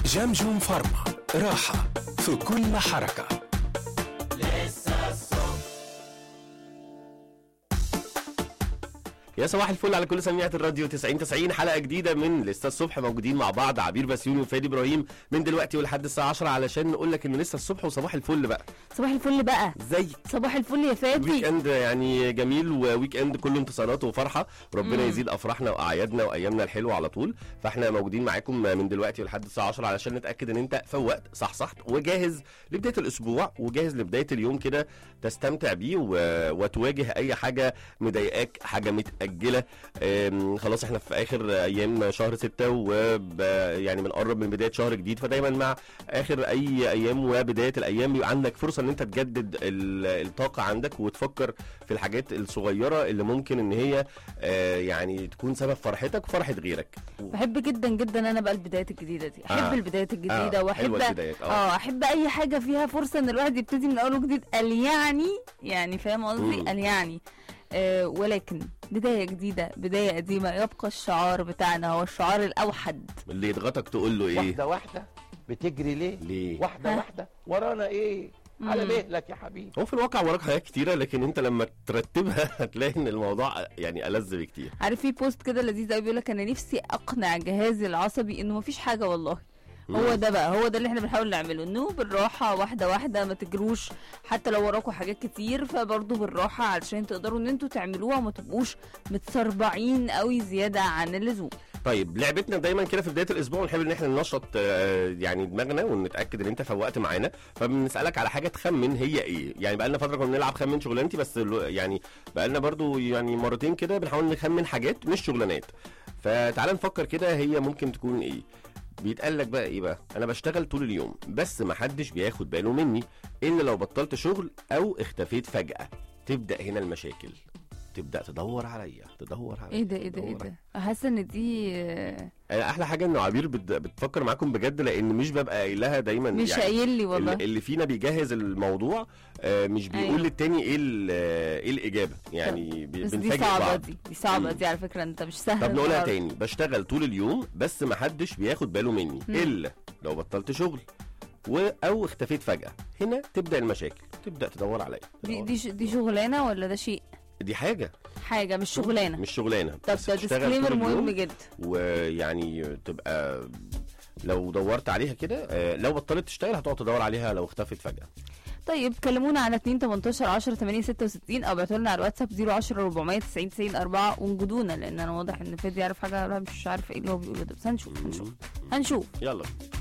جمجم فارما راحة في كل حركة يا صباح الفل على كل سميعة الراديو 90 90 حلقة جديدة من لسه الصبح موجودين مع بعض عبير بسيوني وفادي ابراهيم من دلوقتي ولحد الساعة 10 علشان نقول لك ان لسه الصبح وصباح الفل بقى صباح الفل بقى زي صباح الفل يا ويك فادي اند يعني جميل وويك اند كله انتصارات وفرحه ربنا يزيد افراحنا واعيادنا وايامنا الحلوه على طول فاحنا موجودين معاكم من دلوقتي ولحد الساعه 10 علشان نتاكد ان انت فوقت صح صح وجاهز لبدايه الاسبوع وجاهز لبدايه اليوم كده تستمتع بيه و... وتواجه اي حاجه مضايقاك حاجه متاجله أم، خلاص احنا في اخر ايام شهر ستة وب... يعني بنقرب من بدايه شهر جديد فدايما مع اخر اي ايام وبدايه الايام بيبقى عندك فرصه ان انت تجدد ال- الطاقه عندك وتفكر في الحاجات الصغيره اللي ممكن ان هي آه، يعني تكون سبب فرحتك وفرحه غيرك بحب جدا جدا انا بقى البدايات الجديده دي احب آه. البدايات الجديده آه، واحب حلوة البدايات، آه. اه احب اي حاجه فيها فرصه ان الواحد يبتدي من اول وجديد قال يعني يعني فاهم قصدي مم. قال يعني آه ولكن بدايه جديده بدايه قديمه يبقى الشعار بتاعنا هو الشعار الاوحد اللي يضغطك تقول له ايه واحدة واحدة بتجري ليه؟ ليه واحدة ها؟ واحدة ورانا ايه؟ على مم. مهلك يا حبيبي هو في الواقع وراك حاجات كتيره لكن انت لما ترتبها هتلاقي ان الموضوع يعني ألذ بكتير عارف في بوست كده لذيذ قوي بيقول لك انا نفسي اقنع جهازي العصبي انه مفيش حاجه والله هو ده بقى هو ده اللي احنا بنحاول نعمله انه بالراحه واحده واحده ما تجروش حتى لو وراكوا حاجات كتير فبرضه بالراحه علشان تقدروا ان انتوا تعملوها وما تبقوش متسربعين قوي زياده عن اللزوم طيب لعبتنا دايما كده في بدايه الاسبوع ونحب ان احنا ننشط آه، يعني دماغنا ونتاكد ان انت فوقت معانا فبنسالك على حاجه تخمن هي ايه يعني بقالنا فتره كنا بنلعب خمن شغلانتي بس الو- يعني بقالنا برضو يعني مرتين كده بنحاول نخمن حاجات مش شغلانات فتعال نفكر كده هي ممكن تكون ايه بيتقال لك بقى ايه بقى انا بشتغل طول اليوم بس محدش بياخد باله مني الا لو بطلت شغل او اختفيت فجاه تبدا هنا المشاكل تبدا تدور عليا تدور عليا ايه ده ايه ده ايه تدور ده حاسه ان دي آه، أنا احلى حاجه ان عبير بت- بتفكر معاكم بجد لان مش ببقى قايل لها دايما مش يعني قايل لي والله اللي اللي فينا بيجهز الموضوع آه، مش بيقول أيوة. للتاني ايه ال- آه، ايه الاجابه يعني بي- بس دي بنفاجئ صعبه بعض دي دي صعبه مم. دي على فكره انت مش سهل طب نقولها النهاردة. تاني بشتغل طول اليوم بس محدش بياخد باله مني مم. الا لو بطلت شغل و او اختفيت فجاه هنا تبدا المشاكل تبدا تدور عليا دي تدور. دي ش- دي شغلانه ولا ده شيء دي حاجه حاجه مش شغلانه مش شغلانه طب بس ده بتشتغل ديسكليمر طول اليوم. مهم جدا ويعني تبقى لو دورت عليها كده آه، لو بطلت تشتغل هتقعد تدور عليها لو اختفت فجأة طيب كلمونا على 2 18 10 8 66 او ابعتوا لنا على الواتساب 010 490 90 4 وانجدونا لان انا واضح ان فادي يعرف حاجه انا مش عارفه ايه اللي هو بيقوله ده بس هنشوف هنشوف هنشوف يلا